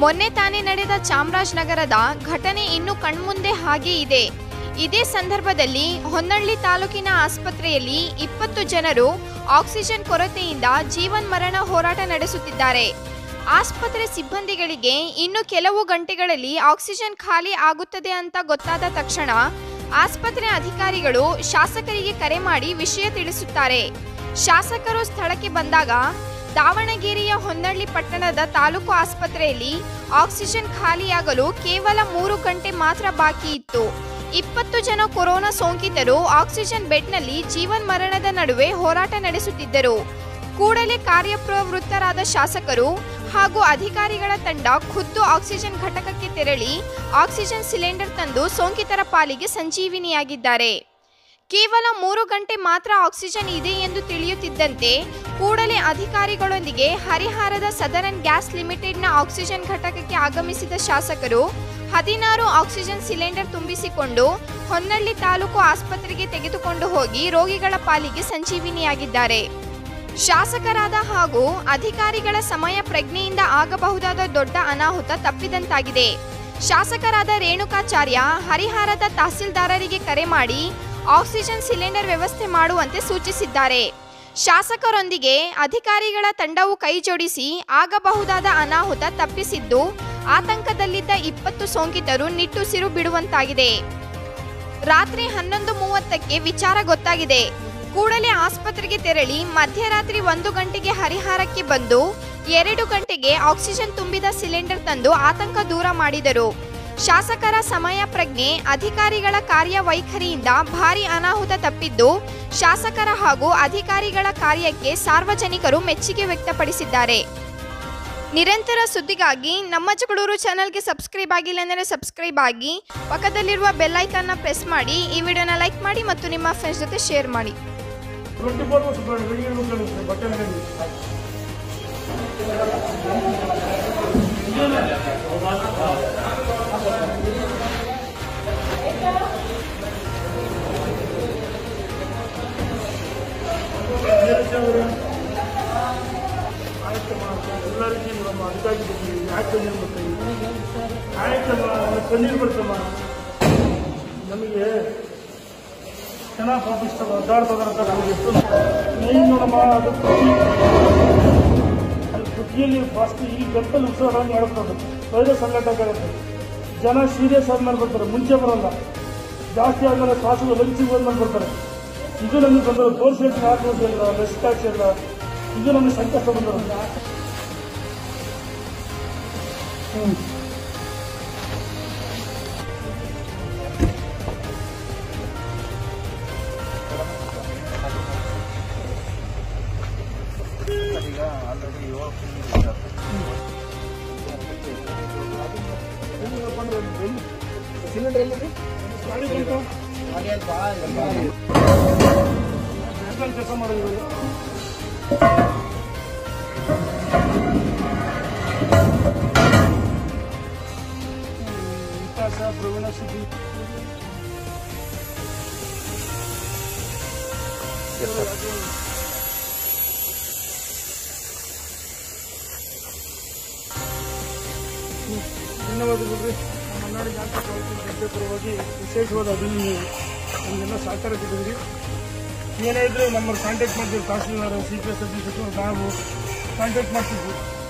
ಮೊನ್ನೆ ತಾನೇ ನಡೆದ ಚಾಮರಾಜನಗರದ ಘಟನೆ ಇನ್ನು ಕಣ್ಮುಂದೆ ಹಾಗೆ ಇದೆ ಇದೇ ಸಂದರ್ಭದಲ್ಲಿ ಹೊನ್ನಳ್ಳಿ ತಾಲೂಕಿನ ಆಸ್ಪತ್ರೆಯಲ್ಲಿ ಇಪ್ಪತ್ತು ಜನರು ಆಕ್ಸಿಜನ್ ಕೊರತೆಯಿಂದ ಜೀವನ್ಮರಣ ಹೋರಾಟ ನಡೆಸುತ್ತಿದ್ದಾರೆ ಆಸ್ಪತ್ರೆ ಸಿಬ್ಬಂದಿಗಳಿಗೆ ಇನ್ನು ಕೆಲವು ಗಂಟೆಗಳಲ್ಲಿ ಆಕ್ಸಿಜನ್ ಖಾಲಿ ಆಗುತ್ತದೆ ಅಂತ ಗೊತ್ತಾದ ತಕ್ಷಣ ಆಸ್ಪತ್ರೆ ಅಧಿಕಾರಿಗಳು ಶಾಸಕರಿಗೆ ಕರೆ ಮಾಡಿ ವಿಷಯ ತಿಳಿಸುತ್ತಾರೆ ಶಾಸಕರು ಸ್ಥಳಕ್ಕೆ ಬಂದಾಗ ದಾವಣಗೆರೆಯ ಹೊನ್ನಳ್ಳಿ ಪಟ್ಟಣದ ತಾಲೂಕು ಆಸ್ಪತ್ರೆಯಲ್ಲಿ ಆಕ್ಸಿಜನ್ ಖಾಲಿಯಾಗಲು ಕೇವಲ ಮೂರು ಗಂಟೆ ಮಾತ್ರ ಬಾಕಿ ಇತ್ತು ಇಪ್ಪತ್ತು ಜನ ಕೊರೋನಾ ಸೋಂಕಿತರು ಆಕ್ಸಿಜನ್ ಬೆಡ್ನಲ್ಲಿ ಜೀವನ್ಮರಣದ ನಡುವೆ ಹೋರಾಟ ನಡೆಸುತ್ತಿದ್ದರು ಕೂಡಲೇ ಕಾರ್ಯಪ್ರವೃತ್ತರಾದ ಶಾಸಕರು ಹಾಗೂ ಅಧಿಕಾರಿಗಳ ತಂಡ ಖುದ್ದು ಆಕ್ಸಿಜನ್ ಘಟಕಕ್ಕೆ ತೆರಳಿ ಆಕ್ಸಿಜನ್ ಸಿಲಿಂಡರ್ ತಂದು ಸೋಂಕಿತರ ಪಾಲಿಗೆ ಸಂಜೀವಿನಿಯಾಗಿದ್ದಾರೆ ಕೇವಲ ಮೂರು ಗಂಟೆ ಮಾತ್ರ ಆಕ್ಸಿಜನ್ ಇದೆ ಎಂದು ತಿಳಿಯುತ್ತಿದ್ದಂತೆ ಕೂಡಲೇ ಅಧಿಕಾರಿಗಳೊಂದಿಗೆ ಹರಿಹರದ ಸದರನ್ ಗ್ಯಾಸ್ ಲಿಮಿಟೆಡ್ನ ಆಕ್ಸಿಜನ್ ಘಟಕಕ್ಕೆ ಆಗಮಿಸಿದ ಶಾಸಕರು ಹದಿನಾರು ಆಕ್ಸಿಜನ್ ಸಿಲಿಂಡರ್ ತುಂಬಿಸಿಕೊಂಡು ಹೊನ್ನಳ್ಳಿ ತಾಲೂಕು ಆಸ್ಪತ್ರೆಗೆ ತೆಗೆದುಕೊಂಡು ಹೋಗಿ ರೋಗಿಗಳ ಪಾಲಿಗೆ ಸಂಜೀವಿನಿಯಾಗಿದ್ದಾರೆ ಶಾಸಕರಾದ ಹಾಗೂ ಅಧಿಕಾರಿಗಳ ಸಮಯ ಪ್ರಜ್ಞೆಯಿಂದ ಆಗಬಹುದಾದ ದೊಡ್ಡ ಅನಾಹುತ ತಪ್ಪಿದಂತಾಗಿದೆ ಶಾಸಕರಾದ ರೇಣುಕಾಚಾರ್ಯ ಹರಿಹರದ ತಹಸೀಲ್ದಾರರಿಗೆ ಕರೆ ಮಾಡಿ ಆಕ್ಸಿಜನ್ ಸಿಲಿಂಡರ್ ವ್ಯವಸ್ಥೆ ಮಾಡುವಂತೆ ಸೂಚಿಸಿದ್ದಾರೆ ಶಾಸಕರೊಂದಿಗೆ ಅಧಿಕಾರಿಗಳ ತಂಡವು ಕೈಜೋಡಿಸಿ ಆಗಬಹುದಾದ ಅನಾಹುತ ತಪ್ಪಿಸಿದ್ದು ಆತಂಕದಲ್ಲಿದ್ದ ಇಪ್ಪತ್ತು ಸೋಂಕಿತರು ನಿಟ್ಟುಸಿರು ಬಿಡುವಂತಾಗಿದೆ ರಾತ್ರಿ ಹನ್ನೊಂದು ಮೂವತ್ತಕ್ಕೆ ವಿಚಾರ ಗೊತ್ತಾಗಿದೆ ಕೂಡಲೇ ಆಸ್ಪತ್ರೆಗೆ ತೆರಳಿ ಮಧ್ಯರಾತ್ರಿ ಒಂದು ಗಂಟೆಗೆ ಹರಿಹರಕ್ಕೆ ಬಂದು ಎರಡು ಗಂಟೆಗೆ ಆಕ್ಸಿಜನ್ ತುಂಬಿದ ಸಿಲಿಂಡರ್ ತಂದು ಆತಂಕ ದೂರ ಮಾಡಿದರು ಶಾಸಕರ ಸಮಯ ಪ್ರಜ್ಞೆ ಅಧಿಕಾರಿಗಳ ಕಾರ್ಯವೈಖರಿಯಿಂದ ಭಾರಿ ಅನಾಹುತ ತಪ್ಪಿದ್ದು ಶಾಸಕರ ಹಾಗೂ ಅಧಿಕಾರಿಗಳ ಕಾರ್ಯಕ್ಕೆ ಸಾರ್ವಜನಿಕರು ಮೆಚ್ಚುಗೆ ವ್ಯಕ್ತಪಡಿಸಿದ್ದಾರೆ ನಿರಂತರ ಸುದ್ದಿಗಾಗಿ ನಮ್ಮ ಜಗಳೂರು ಚಾನಲ್ಗೆ ಸಬ್ಸ್ಕ್ರೈಬ್ ಆಗಿಲ್ಲ ಅಂದರೆ ಸಬ್ಸ್ಕ್ರೈಬ್ ಆಗಿ ಪಕ್ಕದಲ್ಲಿರುವ ಬೆಲ್ ಐಕಾನ್ನ ಪ್ರೆಸ್ ಮಾಡಿ ಈ ವಿಡಿಯೋನ ಲೈಕ್ ಮಾಡಿ ಮತ್ತು ನಿಮ್ಮ ಫ್ರೆಂಡ್ಸ್ ಜೊತೆ ಶೇರ್ ಮಾಡಿ ಟ್ವೆಂಟಿ ಫೋರ್ ಅವರ್ಸ್ ಬೆಳಿಗ್ಗೆ ಇರ್ಬೇಕು ಬಟ್ಟೆ ಅಂಗಡಿ ಆಯ್ತಮ್ಮ ಎಲ್ಲರಿಗೂ ನಮ್ಮ ಅಧಿಕಾರಿ ಬರ್ತೀವಿ ಯಾಕೆ ಕಣ್ಣೀರು ಬರ್ತೀವಿ ಆಯ್ತಮ್ಮ ಕಣ್ಣೀರು ಬರ್ತಮ್ಮ ನಮಗೆ ಚೆನ್ನಾಗಿ ಪಾಪಿಸ್ತಲ್ಲ ಅಡ್ಡಾಡ್ತದಂತ ನಮಗೆ ಎಷ್ಟು ಮೇನ್ ನೋಡಮ್ಮ ಅದು ಕೃಷಿ ಅದು ಕೃಷಿಯಲ್ಲಿ ಫಸ್ಟ್ ಈ ಗಂಟಲು ಉತ್ಸವ ಹೇಳ್ತದೆ ವೈರಸ್ ಅಲ್ಲಾಟಾಗುತ್ತೆ ಜನ ಸೀರಿಯಸ್ ಆದ್ಮೇಲೆ ಬರ್ತಾರೆ ಮುಂಚೆ ಬರಲ್ಲ ಜಾಸ್ತಿ ಆದ್ಮೇಲೆ ಶ್ವಾಸದ ಲಂಚಿಗೆ ಹೋದ್ಮೇಲೆ ಬರ್ತಾರೆ ಇದು ನಮಗೆ ಬಂದರು ತೋರಿಸಿ ಹೇಳ್ತೀನಿ ಆ ತೋರಿಸಿ ಇಲ್ಲ ಲೆಸ್ ಟ್ಯಾಕ್ಸ್ ಇಲ್ಲ ಇದು ನಮಗೆ ಸಂಕಷ್ಟ ಬಂದರು ಹ್ಞೂ ಈಗ ಆಲ್ರೆಡಿ ಏಳು ತಿಂಗಳು ಸಿಲಿಂಡರ್ ಎಲ್ಲಿದೆ ಗಾಡಿ ಬಂತು ಬ್ಯಾಂಕಲ್ಲಿ ಕೆಲಸ ಮಾಡಿದ್ವಿ ವಿಕಾಸ ಪ್ರವೀಣ ಸುದ್ದಿ ಧನ್ಯವಾದಗಳು ರೀ ನಮ್ಮ ಮನ್ನಾಡಿ ಜಾತಿ ತಾಲೂಕಿನ ಪರವಾಗಿ ವಿಶೇಷವಾದ ಅಭಿನಂದನೆ ನಮಗೆಲ್ಲ ಸಹಕಾರ ಕೊಟ್ಟಿದ್ರಿ ಏನೇ ಇದ್ರೂ ನಮ್ಮ ಕಾಂಟ್ಯಾಕ್ಟ್ ಮಾಡ್ತೀವಿ ತಹಸೀಲ್ದಾರ್ ಸಿ ಪಿ ಎಸ್ ಅಧ್ಯಕ್ಷರು ನಾವು ಕಾಂಟ್ಯಾಕ್ಟ್ ಮಾಡ್ತಿದ್ವಿ